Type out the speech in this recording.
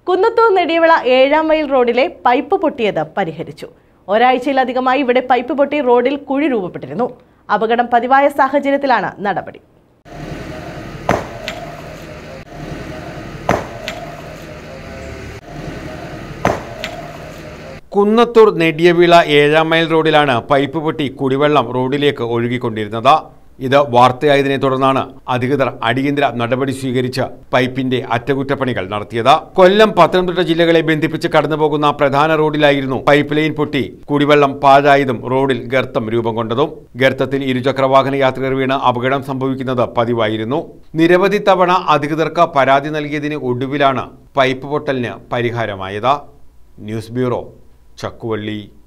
കുന്നത്തൂർ നെടിയവിള ഏഴാം മൈൽ റോഡിലെ പൈപ്പ് പൊട്ടിയത് പരിഹരിച്ചു ഒരാഴ്ചയിലധികമായി ഇവിടെ പൈപ്പ് പൊട്ടി റോഡിൽ കുഴി രൂപപ്പെട്ടിരുന്നു അപകടം പതിവായ സാഹചര്യത്തിലാണ് നടപടി കുന്നത്തൂർ നെടിയവിള ഏഴാം മൈൽ റോഡിലാണ് പൈപ്പ് പൊട്ടി കുടിവെള്ളം റോഡിലേക്ക് ഒഴുകിക്കൊണ്ടിരുന്നത് ഇത് വാർത്തയായതിനെ തുടർന്നാണ് അധികൃതർ അടിയന്തര നടപടി സ്വീകരിച്ച് പൈപ്പിന്റെ അറ്റകുറ്റപ്പണികൾ നടത്തിയത് കൊല്ലം പത്തനംതിട്ട ജില്ലകളെ ബന്ധിപ്പിച്ച് കടന്നുപോകുന്ന പ്രധാന റോഡിലായിരുന്നു പൈപ്പ് ലൈൻ പൊട്ടി കുടിവെള്ളം പാഴായതും റോഡിൽ ഗർത്തം രൂപം കൊണ്ടതും ഗർത്തത്തിൽ ഇരുചക്രവാഹന യാത്രികർ വീണ് അപകടം സംഭവിക്കുന്നത് പതിവായിരുന്നു നിരവധി തവണ അധികൃതർക്ക് പരാതി നൽകിയതിന് ഒടുവിലാണ് പൈപ്പ് പൊട്ടലിന് പരിഹാരമായത് ന്യൂസ് ബ്യൂറോ ചക്കുവള്ളി